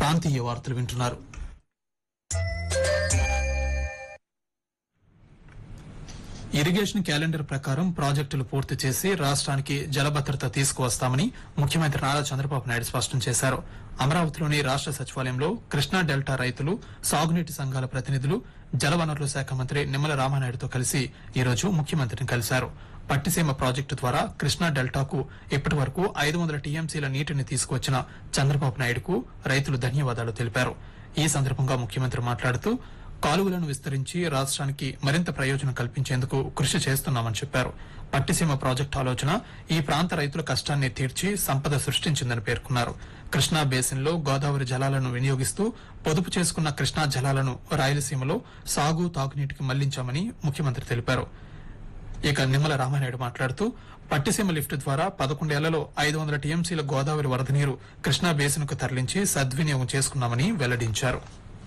ప్రాంతీయ వార్తలు వింటున్నారు ఇరిగేషన్ క్యాలెండర్ ప్రకారం ప్రాజెక్టులు పూర్తి చేసి రాష్ట్రానికి జలభద్రత తీసుకువస్తామని ముఖ్యమంత్రి నారా చంద్రబాబు నాయుడు స్పష్టం చేశారు అమరావతిలోని రాష్ట్ర సచివాలయంలో కృష్ణా డెల్టా రైతులు సాగునీటి సంఘాల ప్రతినిధులు జలవనరుల శాఖ మంత్రి నిమ్మల రామానాయుడుతో కలిసి ఈ రోజు ముఖ్యమంత్రిని కలిశారు పట్టిసీమ ప్రాజెక్టు ద్వారా కృష్ణా డెల్టాకు ఇప్పటి వరకు ఐదు వందల టీఎంసీల నీటిని తీసుకువచ్చిన చంద్రబాబు నాయుడుకు రైతులు ధన్యవాదాలు తెలిపారు ఈ సందర్భంగా ముఖ్యమంత్రి మాట్లాడుతూ కాలువలను విస్తరించి రాష్ట్రానికి మరింత ప్రయోజనం కల్పించేందుకు కృషి చేస్తున్నామని చెప్పారు పట్టిసీమ ప్రాజెక్టు ఆలోచన ఈ ప్రాంత రైతుల కష్టాన్ని తీర్చి సంపద సృష్టించిందని పేర్కొన్నారు కృష్ణా బేసిన్లో గోదావరి జలాలను వినియోగిస్తూ పొదుపు చేసుకున్న కృష్ణా జలాలను రాయలసీమలో సాగు తాగునీటికి మళ్లించామని ముఖ్యమంత్రి తెలిపారు ఇక నిమ్మల రామానాయుడు మాట్లాడుతూ పట్టిసీమ లిఫ్ట్ ద్వారా పదకొండేళ్లలో ఐదు వందల టీఎంసీల గోదావరి వరద నీరు కృష్ణా బేసిన్కు తరలించి సద్వినియోగం చేసుకున్నామని వెల్లడించారు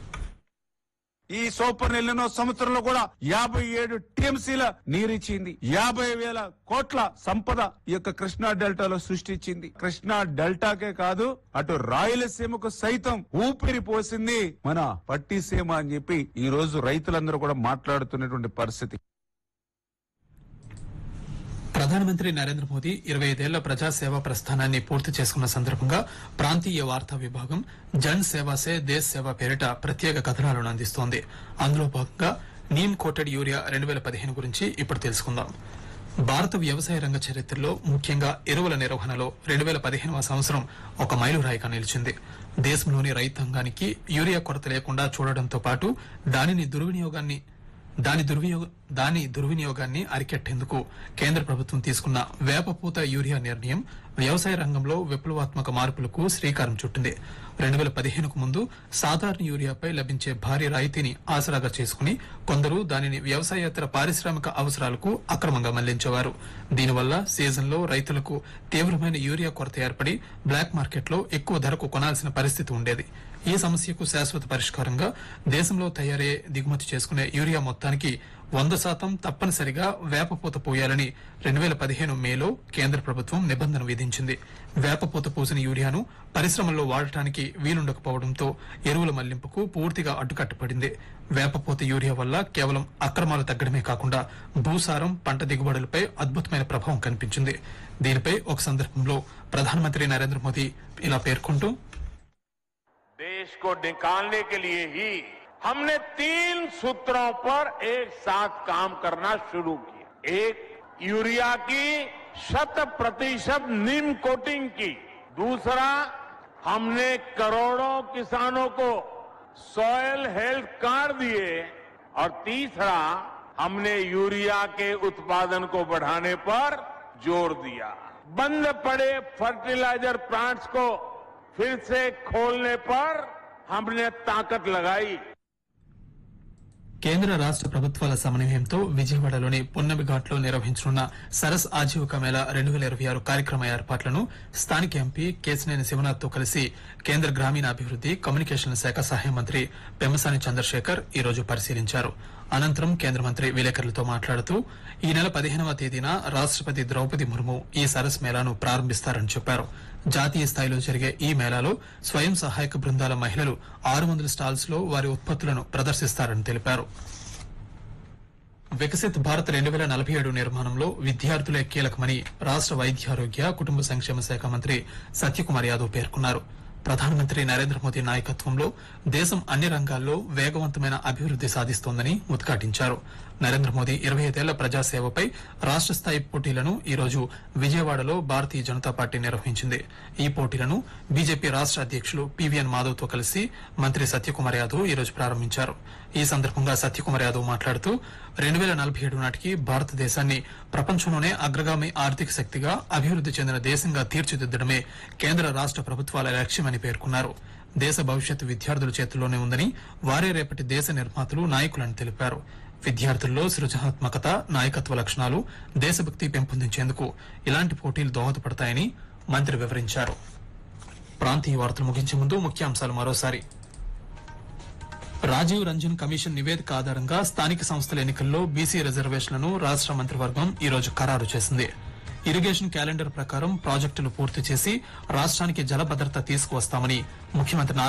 ఈ సూపర్ ఎల్లినో సంవత్సరంలో కూడా యాభై ఏడు టీఎంసీల నీరిచ్చింది యాభై వేల కోట్ల సంపద ఈ యొక్క కృష్ణా డెల్టాలో సృష్టించింది కృష్ణా డెల్టాకే కాదు అటు రాయలసీమకు సైతం ఊపిరి పోసింది మన పట్టిసీమ అని చెప్పి ఈ రోజు రైతులందరూ కూడా మాట్లాడుతున్నటువంటి పరిస్థితి ప్రధానమంత్రి నరేంద్ర మోదీ ఇరవై ఐదేళ్ల ప్రజాసేవ ప్రస్థానాన్ని పూర్తి చేసుకున్న సందర్భంగా ప్రాంతీయ వార్తా విభాగం జన్ సేవా సే దేశ్ సేవ పేరిట ప్రత్యేక కథనాలను అందిస్తోంది అందులో భాగంగా నీమ్ కోటెడ్ యూరియా రెండు వేల పదిహేను గురించి ఇప్పుడు తెలుసుకుందాం భారత వ్యవసాయ రంగ చరిత్రలో ముఖ్యంగా ఎరువుల నిర్వహణలో రెండు వేల పదిహేనవ సంవత్సరం ఒక మైలురాయిగా నిలిచింది దేశంలోని రైతాంగానికి యూరియా కొరత లేకుండా చూడడంతో పాటు దానిని దుర్వినియోగాన్ని దాని దుర్వినియోగ దాని దుర్వినియోగాన్ని అరికట్టేందుకు కేంద్ర ప్రభుత్వం తీసుకున్న వేపపూత యూరియా నిర్ణయం వ్యవసాయ రంగంలో విప్లవాత్మక మార్పులకు శ్రీకారం చుట్టింది రెండు వేల పదిహేనుకు ముందు సాధారణ యూరియాపై లభించే భారీ రాయితీని ఆసరాగా చేసుకుని కొందరు దానిని వ్యవసాయేతర పారిశ్రామిక అవసరాలకు అక్రమంగా మళ్లించేవారు దీనివల్ల సీజన్లో రైతులకు తీవ్రమైన యూరియా కొరత ఏర్పడి బ్లాక్ మార్కెట్లో ఎక్కువ ధరకు కొనాల్సిన పరిస్థితి ఉండేది ఈ సమస్యకు శాశ్వత పరిష్కారంగా దేశంలో తయారయ్యే దిగుమతి చేసుకునే యూరియా మొత్తానికి వంద శాతం తప్పనిసరిగా వేపపూత పోయాలని రెండు వేల పదిహేను మేలో కేంద్ర ప్రభుత్వం నిబంధన విధించింది వేపపూత పూసిన యూరియాను పరిశ్రమల్లో వాడటానికి వీలుండకపోవడంతో ఎరువుల మళ్లింపుకు పూర్తిగా అడ్డుకట్టపడింది వేపపూత యూరియా వల్ల కేవలం అక్రమాలు తగ్గడమే కాకుండా భూసారం పంట దిగుబడులపై అద్భుతమైన ప్రభావం కనిపించింది దీనిపై ఒక సందర్భంలో ప్రధానమంత్రి నరేంద్ర మోదీ ఇలా పేర్కొంటూ देश को निकालने के लिए ही हमने तीन सूत्रों पर एक साथ काम करना शुरू किया एक यूरिया की शत प्रतिशत नीम कोटिंग की दूसरा हमने करोड़ों किसानों को सॉयल हेल्थ कार्ड दिए और तीसरा हमने यूरिया के उत्पादन को बढ़ाने पर जोर दिया बंद पड़े फर्टिलाइजर प्लांट्स को फिर से खोलने पर हमने ताकत लगाई కేంద్ర రాష్ట ప్రభుత్వాల సమన్వయంతో విజయవాడలోని పున్నమి ఘాట్లో నిర్వహించనున్న సరస్ ఆజీవిక మేళా రెండు వేల ఇరవై ఆరు కార్యక్రమ ఏర్పాట్లను స్థానిక ఎంపీ కేసినేని శివనాథ్ తో కలిసి కేంద్ర గ్రామీణాభివృద్ది కమ్యూనికేషన్ల శాఖ సహాయ మంత్రి పెమ్మసాని చంద్రశేఖర్ ఈ రోజు పరిశీలించారు అనంతరం కేంద్ర మంత్రి విలేకరులతో మాట్లాడుతూ ఈ నెల పదిహేనవ తేదీన రాష్టపతి ద్రౌపది ముర్ము ఈ సరస్ మేళాను ప్రారంభిస్తారని చెప్పారు జాతీయ స్థాయిలో జరిగే ఈ మేళాలో స్వయం సహాయక బృందాల మహిళలు ఆరు వందల స్టాల్స్ లో వారి ఉత్పత్తులను ప్రదర్శిస్తారని తెలిపారు వికసిత్ భారత్ రెండు వేల నలభై ఏడు నిర్మాణంలో విద్యార్థులే కీలకమని రాష్ట వైద్యారోగ్య కుటుంబ సంక్షేమ శాఖ మంత్రి సత్యకుమార్ యాదవ్ పేర్కొన్నారు ప్రధానమంత్రి నరేంద్ర మోదీ నాయకత్వంలో దేశం అన్ని రంగాల్లో వేగవంతమైన అభివృద్ది సాధిస్తోందని ఉద్ఘాటించారు నరేంద్ర మోదీ ఇరవై ఐదేళ్ల ప్రజాసేవపై రాష్ట స్థాయి పోటీలను ఈ రోజు విజయవాడలో భారతీయ జనతా పార్టీ నిర్వహించింది ఈ పోటీలను బీజేపీ రాష్ట అధ్యక్షులు పీవీఎన్ మాధవ్ తో కలిసి మంత్రి సత్యకుమార్ యాదవ్ ఈ రోజు ప్రారంభించారు ఈ సందర్భంగా సత్యకుమార్ యాదవ్ మాట్లాడుతూ రెండు వేల నలభై ఏడు నాటికి భారతదేశాన్ని ప్రపంచంలోనే అగ్రగామి ఆర్థిక శక్తిగా అభివృద్ది చెందిన దేశంగా తీర్చిదిద్దడమే కేంద్ర రాష్ట ప్రభుత్వాల లక్ష్యమని పేర్కొన్నారు దేశ భవిష్యత్తు విద్యార్థుల చేతుల్లోనే ఉందని వారే రేపటి దేశ నిర్మాతలు నాయకులని తెలిపారు విద్యార్థుల్లో సృజనాత్మకత నాయకత్వ లక్షణాలు దేశభక్తి పెంపొందించేందుకు ఇలాంటి పోటీలు దోహదపడతాయని మంత్రి వివరించారు ప్రాంతీయ వార్తలు ముగించే ముందు ముఖ్యాంశాలు మరోసారి రాజీవ్ రంజన్ కమిషన్ నివేదిక ఆధారంగా స్థానిక సంస్థల ఎన్నికల్లో బీసీ రిజర్వేషన్లను రాష్ట మంత్రివర్గం ఈ రోజు ఖరారు చేసింది ఇరిగేషన్ క్యాలెండర్ ప్రకారం ప్రాజెక్టులు పూర్తి చేసి రాష్ట్రానికి జలభద్రత తీసుకువస్తామని ముఖ్యమంత్రి నారా